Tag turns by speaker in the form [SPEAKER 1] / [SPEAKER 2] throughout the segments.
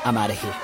[SPEAKER 1] I'm out of here.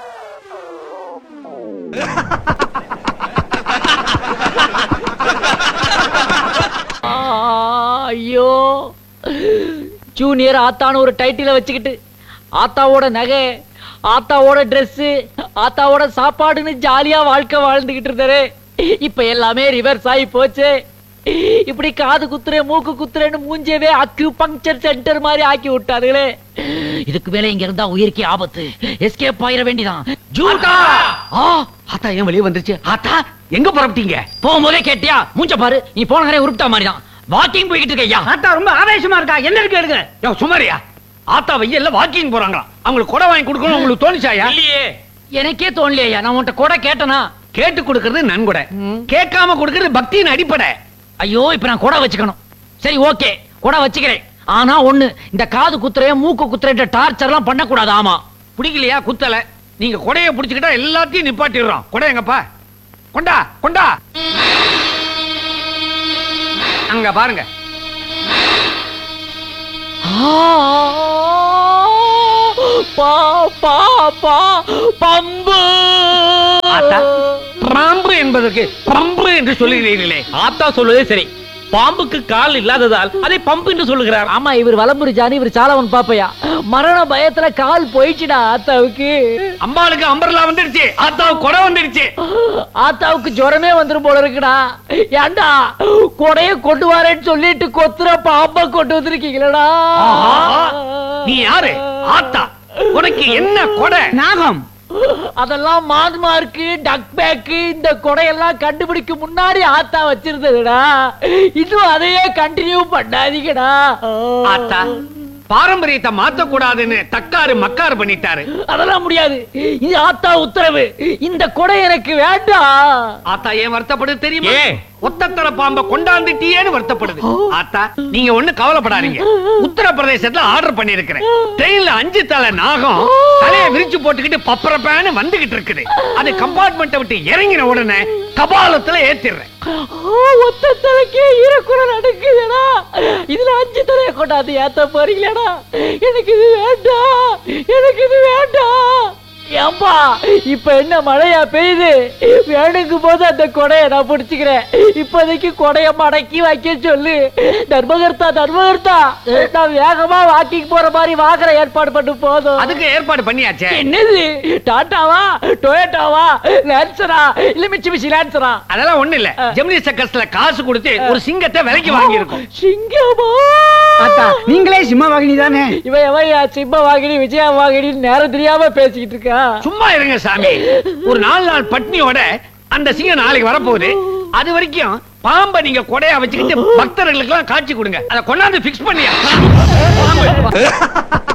[SPEAKER 2] ஆ, ஐயோ junior ஆத்தான்னு ஒரு டைட்டில வச்சுக்கிட்டு ஆத்தாவோட நகை ஆத்தாவோட Dress ஆத்தாவோட சாப்பாடுன்னு ஜாலியா வாழ்க்கை வாழ்ந்துகிட்டு இருந்தாரு இப்ப எல்லாமே ரிவர்ஸ் ஆகி போச்சு இப்படி காது குத்துறேன் மூக்கு குத்துறேன்னு மூஞ்சவே அக்யூ பங்க்சர் சென்டர் மாதிரி ஆக்கி விட்டாருங்களே இதுக்கு மேல இங்க இருந்தா உயிருக்கே ஆபத்து எஸ்கேப் ஆயிர வேண்டிதான் ஜூட்டா ஆ
[SPEAKER 3] ஆத்தா ஏன் வெளியே வந்துருச்சு ஆத்தா எங்க புறப்பட்டீங்க
[SPEAKER 2] போகும்போதே கேட்டியா மூஞ்ச பாரு நீ போன நேரம் உருப்பிட்டா மாதிரி தான் வாக்கிங் போய்கிட்டு இருக்கையா
[SPEAKER 3] ஆத்தா ரொம்ப ஆவேசமா இருக்கா என்ன இருக்கு எடுங்க யோ சுமாரியா ஆத்தா வெயில்ல வாக்கிங் போறாங்களா அவங்களுக்கு கொடை வாங்கி கொடுக்கணும் உங்களுக்கு தோணுச்சாயா
[SPEAKER 2] இல்லையே எனக்கே தோணலையா நான் உன்கிட்ட கூட கேட்டனா
[SPEAKER 3] கேட்டு கொடுக்கறது நன்கொடை கேட்காம கொடுக்கறது பக்தியின் அடிப்படை
[SPEAKER 2] ஐயோ இப்ப நான் கூட வச்சுக்கணும் சரி ஓகே கூட வச்சுக்கிறேன் ஆனா ஒண்ணு இந்த காது குத்துறே மூக்கு குத்துறேன்ற டார்ச்சர் எல்லாம் பண்ணக்கூடாது ஆமா
[SPEAKER 3] பிடிக்கலையா குத்தல நீங்க கொடைய புடிச்சுக்கிட்டா எல்லாத்தையும் நிப்பாட்டிடுறோம் கொடை எங்கப்பா கொண்டா கொண்டா அங்க பாருங்க
[SPEAKER 2] ஆ, பா பா பா பம்பு
[SPEAKER 3] ஆத்தா பாம்பு என்பதற்கு பம்பு என்று சொல்லுகிறீர்களே
[SPEAKER 4] ஆத்தா சொல்வதே சரி பாம்புக்கு கால் இல்லாததால் அதை பம்பு என்று சொல்லுகிறார்
[SPEAKER 2] ஆமா இவர் வலம்புரி ஜானி இவர் சாலவன் பாப்பையா மரண பயத்துல கால் போயிடுச்சுடா ஆத்தாவுக்கு
[SPEAKER 3] அம்பாளுக்கு அம்பர்லா வந்துருச்சு ஆத்தாவுக்கு கொடை வந்துருச்சு
[SPEAKER 2] ஆத்தாவுக்கு ஜுரமே வந்துரும் போல இருக்குடா ஏன்டா கொடைய கொண்டு வரேன்னு சொல்லிட்டு கொத்துற பாம்ப கொண்டு வந்திருக்கீங்களடா
[SPEAKER 3] ஆஹா, நீ யாரு ஆத்தா உனக்கு என்ன கொடை நாகம்
[SPEAKER 2] அதெல்லாம் மான்மார்க்கு டக் பேக்கு இந்த கொடையெல்லாம் கண்டுபிடிக்க முன்னாடி ஆத்தா வச்சிருந்ததுடா இன்னும் அதையே கண்டினியூ பண்ணாதீங்கடா
[SPEAKER 3] ஆத்தா பாரம்பரியத்தை மாத்த கூடாதுன்னு தக்காரு மக்காரு பண்ணிட்டாரு
[SPEAKER 2] அதெல்லாம் முடியாது இது ஆத்தா உத்தரவு இந்த கொடை எனக்கு வேண்டாம்
[SPEAKER 3] ஆத்தா ஏன் வருத்தப்படுது தெரியுமா
[SPEAKER 4] ஏன்?
[SPEAKER 3] ஒத்தத்தர பாம்ப கொண்டாந்துட்டியேன்னு வருத்தப்படுது ஆத்தா நீங்க ஒண்ணு கவலைப்படாதீங்க உத்தரப்பிரதேசத்துல ஆர்டர் பண்ணிருக்கிறேன் ட்ரெயின்ல அஞ்சு தலை நாகம் தலையை விரிச்சு போட்டுக்கிட்டு பப்பரப்பேன்னு வந்துகிட்டு இருக்குது அது கம்பார்ட்மெண்ட்டை விட்டு இறங்கின உடனே கபாலத்துல ஏத்திடுறேன்
[SPEAKER 2] ஒத்த தலைக்கே ஈரக்குறை நடக்குதுடா இதுல அஞ்சு தலையை கொண்டாந்து ஏத்த போறீங்களேடா எனக்கு இது வேண்டாம் எனக்கு இது வேண்டாம் ஏம்பா இப்ப என்ன மழையா பெய்யுது வேணுங்கும் போது அந்த கொடைய நான் பிடிச்சுக்கிறேன் இப்போதைக்கு கொடைய மடக்கி வைக்க சொல்லு தர்மகர்த்தா தர்மகர்த்தா நான் வேகமா வாக்கிங் போற மாதிரி வாங்குற ஏற்பாடு பண்ணு போதும்
[SPEAKER 3] அதுக்கு ஏற்பாடு பண்ணியாச்சே
[SPEAKER 2] என்னது டாட்டாவா டொயோட்டாவா லான்சரா இல்ல மிச்சி மிச்சி லான்சரா
[SPEAKER 3] அதெல்லாம் ஒண்ணு இல்ல ஜெமினி சர்க்கஸ்ல காசு கொடுத்து ஒரு சிங்கத்தை விலைக்கு வாங்கி இருக்கோம்
[SPEAKER 2] சிங்கமா
[SPEAKER 5] நீங்களே சிம்ம வாகினி தானே
[SPEAKER 2] இவன் எவையா சிம்ம வாகினி விஜயா வாகினி நேரம் தெரியாம பேசிக்கிட்டு இருக்கா
[SPEAKER 3] சும்மா இருங்க சாமி ஒரு நாலு நாள் பட்னியோட அந்த சிங்கம் நாளைக்கு வரப்போகுது அது வரைக்கும் பாம்பை நீங்க கொடையா வச்சுக்கிட்டு பக்தர்களுக்கு எல்லாம் காட்சி கொடுங்க அதை கொண்டாந்து பிக்ஸ் பண்ணியா பாம்பு.